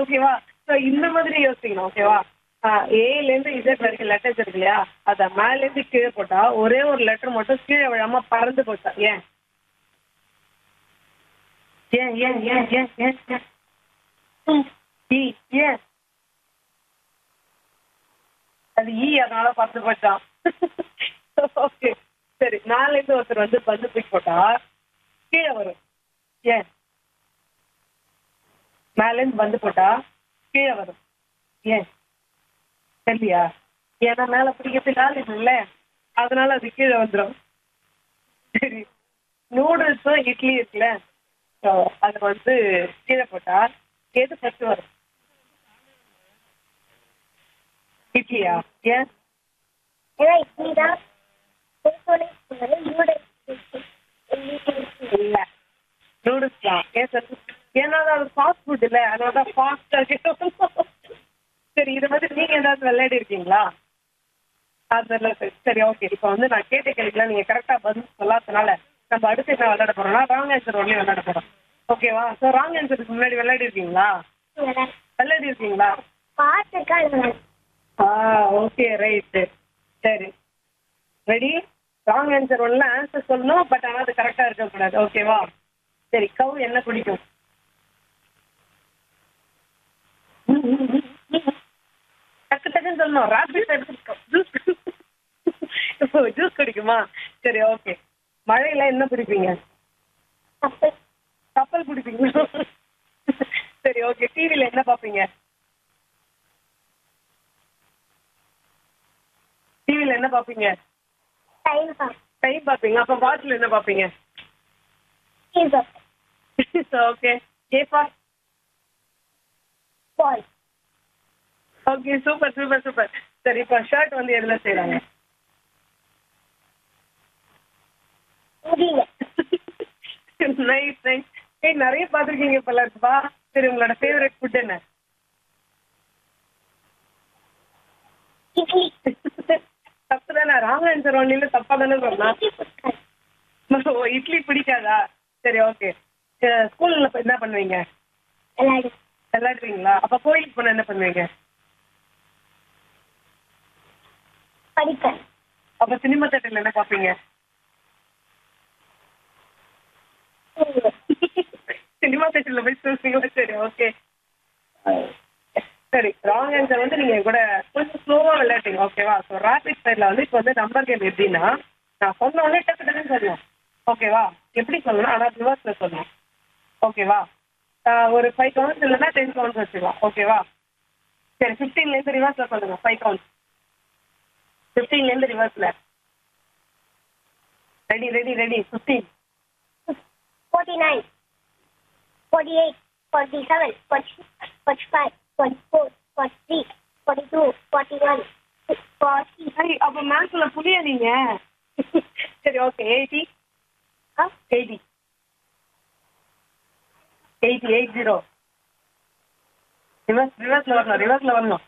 ஓகேவா ஸோ இந்த மாதிரி யோசிக்கணும் ஓகேவா ஏல இருந்து இசட் வரைக்கும் லெட்டர்ஸ் இருக்கு இல்லையா அத மேல இருந்து கீழே போட்டா ஒரே ஒரு லெட்டர் மட்டும் கீழே விழாம பறந்து போச்சா ஏன் ஏன் ஏன் ஏன் ஏன் ஏன் ஏன் ம், ஈ ஏன் அது ஈ அதனால பறந்து போச்சான் ஓகே சரி மேல இருந்து ஒருத்தர் வந்து பந்து தூக்கி போட்டா கீழே வரும் ஏன் மேல இருந்து பந்து போட்டா கீழே வரும் ஏன் தெரியலையா ஏன்னா மேல பிடிக்கிறதுக்கு ஆள் இல்லைல்ல அதனால அது கீழே வந்துடும் சரி நூடுல்ஸும் இட்லி இருக்குல்ல ஸோ அது வந்து கீழே போட்டா எது ஃபர்ஸ்ட் வரும் இட்லியா ஏன் ஏன்னா இட்லி தான் இல்ல நூடுல்ஸ் தான் ஏன் சார் ஏன்னா அது ஃபாஸ்ட் ஃபுட் இல்ல அதனால தான் ஃபாஸ்டா சரி இது மாதிரி நீங்க ஏதாவது விளையாடி இருக்கீங்களா அதெல்லாம் சரி சரி ஓகே இப்போ வந்து நான் கேட்ட கேள்விக்கெல்லாம் நீங்க கரெக்டா பதில் சொல்லாதனால நம்ம அடுத்து என்ன விளையாட போறோம்னா ராங் ஆன்சர் ஒன்லி விளையாட போறோம் ஓகேவா ஸோ ராங் ஆன்சருக்கு முன்னாடி விளையாடி இருக்கீங்களா விளையாடி இருக்கீங்களா பார்த்துருக்கா ஆ ஓகே ரைட்டு சரி ரெடி ராங் ஆன்சர் ஒன்ல ஆன்சர் சொல்லணும் பட் ஆனால் அது கரெக்டாக இருக்கக்கூடாது ஓகேவா சரி கவு என்ன பிடிக்கும் டக்கு டக்குன்னு சொல்லணும் ராபிட் எடுத்துருக்கோம் ஜூஸ் ஜூஸ் குடிக்குமா சரி ஓகே மழையில என்ன பிடிப்பீங்க கப்பல் கப்பல் பிடிப்பீங்க சரி ஓகே டிவியில் என்ன பார்ப்பீங்க டிவியில் என்ன பார்ப்பீங்க டைம் பாஸ் டைம் பார்ப்பீங்க அப்போ வாட்சில் என்ன பார்ப்பீங்க ஓகே ஏப்பா பால் ஓகே சூப்பர் சூப்பர் சூப்பர் சரி இப்போ ஷர்ட் வந்து எதில் செய்கிறாங்க முடியல நைஸ் நைஸ் ஏய் நிறைய பார்த்துருக்கீங்க போல இருக்குப்பா சரி உங்களோட ஃபேவரட் ஃபுட் என்ன இட்லி தப்பு தானே ராங் ஆன்சர் ஒன்றில தப்பா தானே சொன்னா ஓ இட்லி பிடிக்காதா சரி ஓகே ஸ்கூல்ல என்ன பண்ணுவீங்க விளையாடு விளையாடுவீங்களா அப்ப கோயிலுக்கு போனா என்ன பண்ணுவீங்க படிப்பேன் அப்ப சினிமா தேட்டர்ல என்ன பார்ப்பீங்க தூங்குவேன். சினிமா தேட்டர்ல போய் தூங்குவீங்களா சரி ஓகே சரி ராங் ஆன்சர் வந்து நீங்க என் கூட கொஞ்சம் ஸ்லோவா விளையாட்டீங்க ஓகேவா ஸோ ரேபிட் ஃபயர்ல வந்து இப்போ வந்து நம்பர் கேம் எப்படின்னா நான் சொன்ன உடனே டக்கு டக்குன்னு சொல்லணும் ஓகேவா எப்படி சொல்லணும் ஆனால் ரிவர்ஸ்ல சொல்லணும் ஓகேவா ஆஹ் ஒரு ஃபைவ் கவுண்ட்ஸ் இல்லைன்னா டென் கவுண்ட்ஸ் வச்சுக்கலாம் ஓகேவா சரி ஃபிஃப்டீன்லேருந்து ரிவர்ஸ்ல சொல்லுங்க ஃபைவ் கவுண்ட்ஸ் ஃபிஃப்டீன்லேருந்து ரிவர்ஸ்ல ரெடி ரெடி ரெடி ஃபிஃப்டீன் 49, 48, 47, 46, 45, 44, 43, 42, 41, 40. சரி அப்ப மேத்ஸ்ல புளியா நீங்க சரி ஓகே எயிட்டி ஆ? Eighty eighty eight zero reverse ரிவர்ஸ்ல வரணும் ரிவர்ஸ்ல வரணும்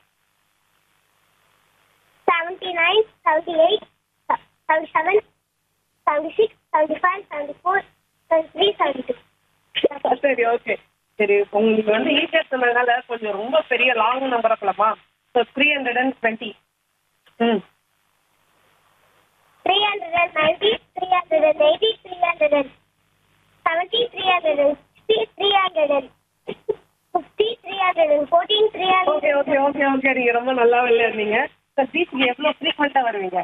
79, 78, 77, 76, 75, 74, 73, 72. சரி ஓகே சரி உங்களுக்கு வந்து ஈஸியாக சொன்னதுனால கொஞ்சம் ரொம்ப பெரிய லாங் நம்பரை சொல்லலாமா so three hundred and twenty ம் 390, 380, 370, 360, 350, 314, 300. ஓகே ஓகே ஓகே ஓகே நீங்கள் ரொம்ப நல்லா விளையாடுறீங்க சார் பீச்சுக்கு எவ்வளோ ஃப்ரீக்வெண்ட்டாக வருவீங்க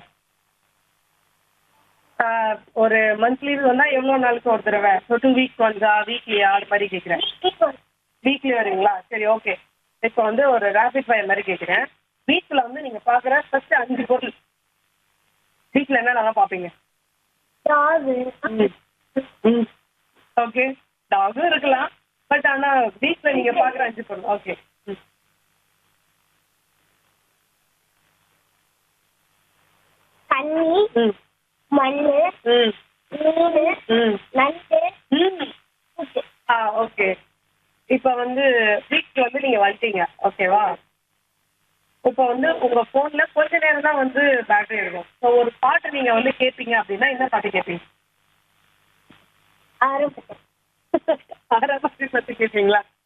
ஆஹ், ஒரு மந்த்லி வந்தால் எவ்வளோ நாளுக்கு ஒரு தடவை ஸோ டூ வீக்ஸ் வந்தா வீக்லியா அது மாதிரி கேட்குறேன் வீக்லி வருவீங்களா சரி ஓகே இப்போ வந்து ஒரு ரேபிட் ஃபயர் மாதிரி கேட்குறேன் வீட்டில் வந்து நீங்கள் பார்க்குற ஃபர்ஸ்ட் அஞ்சு பொருள் வீட்டில் என்னென்னலாம் பார்ப்பீங்க Dog, ம் ஓகே டாகும் இருக்கலாம் பட் ஆனால் வீட்டில் நீங்கள் பார்க்குற அஞ்சு பொருள் ஓகே ம் தண்ணி ம் மண்ணு ம் மீன் ம் நண்டு ம் பூச்சி. ஆ ஓகே இப்போ வந்து வீட்டுக்கு வந்து நீங்கள் வந்துட்டீங்க ஓகேவா இப்போ வந்து உங்கள் ஃபோனில் கொஞ்ச நேரம் தான் வந்து பேட்டரி இருக்கும் ஸோ ஒரு பாட்டு நீங்கள் வந்து கேட்பீங்க அப்படின்னா என்ன பாட்டு கேட்பீங்க ஆரம்பிச்சேன் ஆறாம் பாட்டு பற்றி கேட்பீங்களா